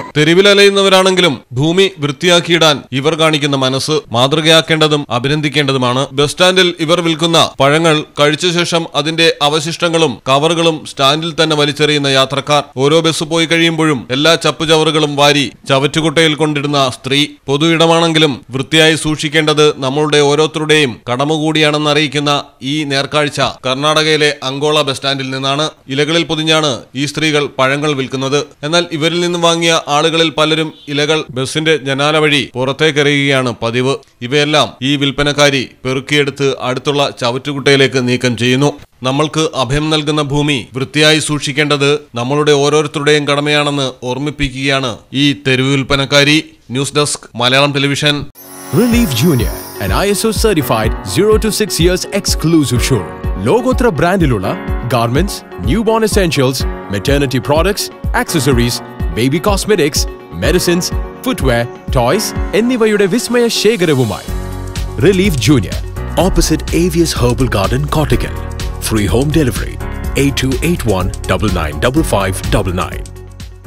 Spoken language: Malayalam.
തെരുവിലലയുന്നവരാണെങ്കിലും ഭൂമി വൃത്തിയാക്കിയിടാൻ ഇവർ കാണിക്കുന്ന മനസ്സ് മാതൃകയാക്കേണ്ടതും അഭിനന്ദിക്കേണ്ടതുമാണ് ബസ് സ്റ്റാൻഡിൽ ഇവർ വിൽക്കുന്ന പഴങ്ങൾ കഴിച്ച ശേഷം അതിന്റെ അവശിഷ്ടങ്ങളും കവറുകളും സ്റ്റാൻഡിൽ തന്നെ വലിച്ചെറിയുന്ന യാത്രക്കാർ ഓരോ ബസ് പോയി കഴിയുമ്പോഴും എല്ലാ ചപ്പുചവറുകളും വാരി ചവറ്റുകുട്ടയിൽ കൊണ്ടിടുന്ന സ്ത്രീ പൊതു ഇടമാണെങ്കിലും വൃത്തിയായി സൂക്ഷിക്കേണ്ടത് നമ്മളുടെ ഓരോരുത്തരുടെയും കടമ കൂടിയാണെന്ന് അറിയിക്കുന്ന ഈ നേർക്കാഴ്ച കർണാടകയിലെ അങ്കോള ബസ് സ്റ്റാൻഡിൽ നിന്നാണ് ഇലകളിൽ പൊതിഞ്ഞാണ് ഈ സ്ത്രീകൾ പഴങ്ങൾ വിൽക്കുന്നത് എന്നാൽ ഇവരിൽ നിന്നും വാങ്ങിയ ആളുകളിൽ പലരും ഇലകൾ ബസിന്റെ ജനാല വഴി പുറത്തേക്കെറിയുകയാണ് പതിവ് ഇവയെല്ലാം ഈ വിൽപ്പനക്കാരി പെറുക്കിയെടുത്ത് അടുത്തുള്ള ചവറ്റുകുട്ടയിലേക്ക് നീക്കം ചെയ്യുന്നു നമ്മൾക്ക് അഭയം നൽകുന്ന ഭൂമി വൃത്തിയായി സൂക്ഷിക്കേണ്ടത് നമ്മളുടെ ഓരോരുത്തരുടെയും കടമയാണെന്ന് ഓർമ്മിപ്പിക്കുകയാണ് ഈ തെരുവ് വിൽപ്പനക്കാരി news desk Malayalam television Relief Junior, an ISO certified 0 to 6 years exclusive showroom. ലോകോത്തര ബ്രാൻഡിലുള്ള garments newborn essentials maternity products accessories baby cosmetics medicines footwear toys എന്നിവയുടെ വിസ്മയ ശേഖരവുമായി റിലീഫ് ജൂനിയർ ഓപ്പോസിറ്റ് ഏവിയസ് herbal garden Kottakkal free home delivery eight two eight one double nine double five double nine